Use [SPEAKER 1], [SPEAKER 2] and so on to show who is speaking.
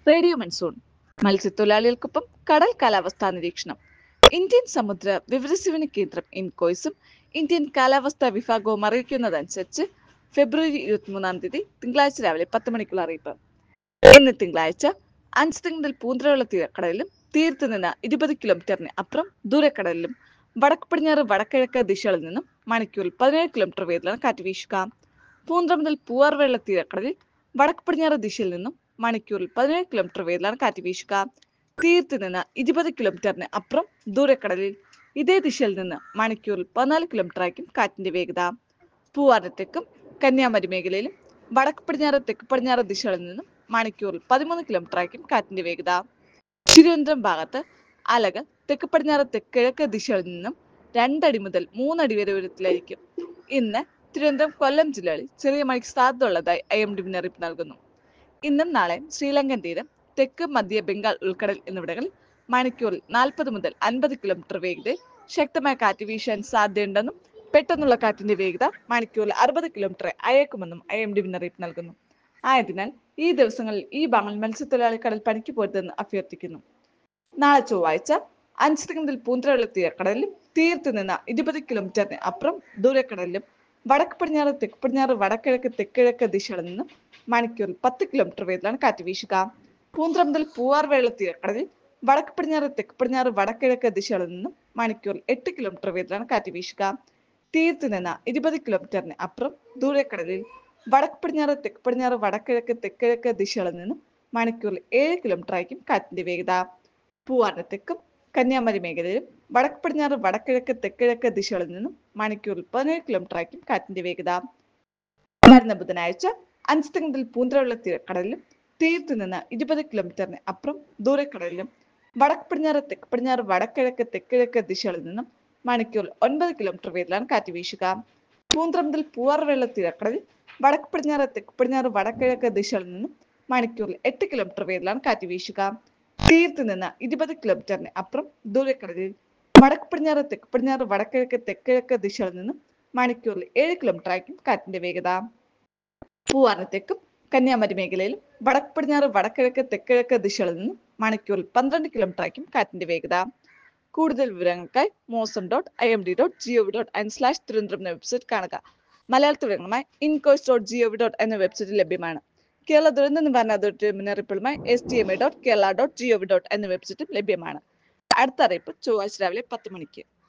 [SPEAKER 1] radio monsoon മത്സ്യത്തൊഴിലാളികൾക്കൊപ്പം കടൽ കാലാവസ്ഥാ നിരീക്ഷണം ഇന്ത്യൻ സമുദ്ര വിവരസേവന കേന്ദ്രം ഇൻകോയ്സും ഇന്ത്യൻ കാലാവസ്ഥാ വിഭാഗവും അറിയിക്കുന്നതനുസരിച്ച് ഫെബ്രുവരി ഇരുപത്തിമൂന്നാം തീയതി തിങ്കളാഴ്ച രാവിലെ പത്ത് മണിക്കുള്ള അറിയിപ്പ് ഇന്ന് തിങ്കളാഴ്ച അഞ്ച് മുതൽ പൂന്തറയുള്ള തീരക്കടലിലും തീരത്ത് നിന്ന് ഇരുപത് കിലോമീറ്ററിന് അപ്പുറം ദൂരക്കടലിലും വടക്ക് പടിഞ്ഞാറ് വടക്കിഴക്ക് ദിശകളിൽ നിന്നും മണിക്കൂറിൽ പതിനേഴ് കിലോമീറ്റർ വേഗത്തിലാണ് കാറ്റ് വീശുക പൂന്തറ മുതൽ പൂവാർവെള്ള തീരക്കടലിൽ വടക്ക് പടിഞ്ഞാറ് ദിശയിൽ നിന്നും മണിക്കൂറിൽ പതിനേഴ് കിലോമീറ്റർ വേഗത്തിലാണ് കാറ്റ് വീശുക തീരത്ത് നിന്ന് ഇരുപത് കിലോമീറ്ററിന് അപ്പുറം ദൂരക്കടലിൽ ഇതേ ദിശയിൽ നിന്ന് മണിക്കൂറിൽ പതിനാല് കിലോമീറ്റർ ആയിരിക്കും കാറ്റിന്റെ വേഗത പൂവാറിന് തെക്കും കന്യാകുമാരി മേഖലയിലും വടക്ക് പടിഞ്ഞാറ് തെക്ക് പടിഞ്ഞാറ് ദിശകളിൽ നിന്നും മണിക്കൂറിൽ പതിമൂന്ന് കിലോമീറ്റർ ആയിരിക്കും കാറ്റിന്റെ വേഗത തിരുവനന്തപുരം ഭാഗത്ത് അലകൾ തെക്ക് പടിഞ്ഞാറ് തെക്കിഴക്ക് ദിശകളിൽ നിന്നും രണ്ടടി മുതൽ മൂന്നടി വരെ ഉയരത്തിലായിരിക്കും ഇന്ന് തിരുവനന്തപുരം കൊല്ലം ജില്ലകളിൽ ചെറിയ മഴയ്ക്ക് സാധ്യത ഉള്ളതായി ഐ എം ഡി മുന്നറിയിപ്പ് നൽകുന്നു ഇന്നും നാളെയും ശ്രീലങ്കൻ തീരം തെക്ക് മധ്യ ബംഗാൾ ഉൾക്കടൽ എന്നിവിടങ്ങളിൽ മണിക്കൂറിൽ നാൽപ്പത് മുതൽ അൻപത് കിലോമീറ്റർ വേഗതയിൽ ശക്തമായ കാറ്റ് വീശാൻ സാധ്യതയുണ്ടെന്നും പെട്ടെന്നുള്ള കാറ്റിന്റെ വേഗത മണിക്കൂറിൽ അറുപത് കിലോമീറ്റർ അയക്കുമെന്നും ഐ എം ഡി മുന്നറിയിപ്പ് നൽകുന്നു ആയതിനാൽ ഈ ദിവസങ്ങളിൽ ഈ ഭാഗങ്ങൾ മത്സ്യത്തൊഴിലാളി കടൽ പണിക്ക് പോരുതെന്ന് അഭ്യർത്ഥിക്കുന്നു നാളെ ചൊവ്വാഴ്ച അഞ്ച് മുതൽ പൂന്തറയുള്ള തീരക്കടലിലും തീരത്ത് നിന്ന് ഇരുപത് കിലോമീറ്ററിന് അപ്പുറം ദൂരക്കടലിലും വടക്ക് പടിഞ്ഞാറ് തെക്ക് പടിഞ്ഞാറ് വടക്കിഴക്ക് തെക്കിഴക്ക് ദിശകളിൽ നിന്നും മണിക്കൂറിൽ പത്ത് കിലോമീറ്റർ വേഗത്തിലാണ് കാറ്റ് വീശുക പൂന്തറ മുതൽ പൂവാർവേള തീരക്കടലിൽ വടക്ക് പടിഞ്ഞാറ് തെക്ക് പടിഞ്ഞാറ് വടക്കിഴക്ക് ദിശകളിൽ നിന്നും മണിക്കൂറിൽ എട്ട് കിലോമീറ്റർ വേഗത്തിലാണ് കാറ്റ് വീശുക തീരത്ത് നിന്ന് ഇരുപത് കിലോമീറ്ററിന് അപ്പുറം ദൂരക്കടലിൽ വടക്ക് പടിഞ്ഞാറ് തെക്ക് പടിഞ്ഞാറ് വടക്കിഴക്ക് തെക്കിഴക്ക് ദിശകളിൽ നിന്നും മണിക്കൂറിൽ ഏഴ് കിലോമീറ്റർ ആയിരിക്കും കാറ്റിന്റെ വേഗത പൂവാറിന് തെക്കും കന്യാകുമാരി മേഖലയിലും വടക്ക് പടിഞ്ഞാറ് വടക്കിഴക്ക് തെക്കിഴക്ക് ദിശകളിൽ നിന്നും മണിക്കൂറിൽ പതിനേഴ് കിലോമീറ്റർ ആയിരിക്കും കാറ്റിന്റെ വേഗത വരുന്ന ബുധനാഴ്ച അഞ്ച് മുതൽ പൂന്തറയുള്ള തീരക്കടലിലും തീരത്ത് നിന്ന് ഇരുപത് കിലോമീറ്ററിന് അപ്പുറം ദൂരക്കടലിലും വടക്ക് പടിഞ്ഞാറ് തെക്ക് പടിഞ്ഞാറ് വടക്കിഴക്ക് തെക്കിഴക്ക് ദിശകളിൽ നിന്നും മണിക്കൂറിൽ ഒൻപത് കിലോമീറ്റർ വേഗത്തിലാണ് കാറ്റ് വീശുക പൂന്തറ മുതൽ പൂവാറുവെള്ള തീരക്കടലിൽ വടക്ക് പടിഞ്ഞാറ് തെക്ക് പടിഞ്ഞാറ് വടക്കിഴക്ക് ദിശകളിൽ നിന്നും മണിക്കൂറിൽ എട്ട് കിലോമീറ്റർ വേഗത്തിലാണ് കാറ്റ് വീശുക തീരത്ത് നിന്ന് ഇരുപത് കിലോമീറ്ററിന് അപ്പുറം ദൂരക്കടലിൽ വടക്ക് പടിഞ്ഞാറ് തെക്ക് പടിഞ്ഞാറ് വടക്കിഴക്ക് തെക്കിഴക്ക് ദിശകളിൽ നിന്നും മണിക്കൂറിൽ ഏഴ് കിലോമീറ്റർ ആയിരിക്കും കാറ്റിന്റെ വേഗത പൂവാറിന് തെക്കും കന്യാകുമാരി മേഖലയിലും വടക്ക് പടിഞ്ഞാറ് വടക്കിഴക്ക് തെക്കിഴക്ക് ദിശകളിൽ നിന്നും മണിക്കൂറിൽ പന്ത്രണ്ട് കിലോമീറ്റർ ആയിരിക്കും കാറ്റിന്റെ വേഗത കൂടുതൽ വിവരങ്ങൾക്കായി Mausam dot I M D dot gov dot in slash Thiruvananthapuram എന്ന വെബ്സൈറ്റ് കാണുക മലയാളത്തിൽ വിവരങ്ങളുമായി ഇൻകോയ്സ് ഡോട്ട് ജിഒവി ഡോട്ട് എന്ന വെബ്സൈറ്റിൽ ലഭ്യമാണ് കേരള ദുരന്ത നിവാരണ അതോറിറ്റി മുന്നറിയിപ്പുകളുമായി S T M A dot Kerala dot gov dot എന്ന വെബ്സൈറ്റും ലഭ്യമാണ് അടുത്ത അറിയിപ്പ് ചൊവ്വാഴ്ച രാവിലെ പത്ത് മണിക്ക്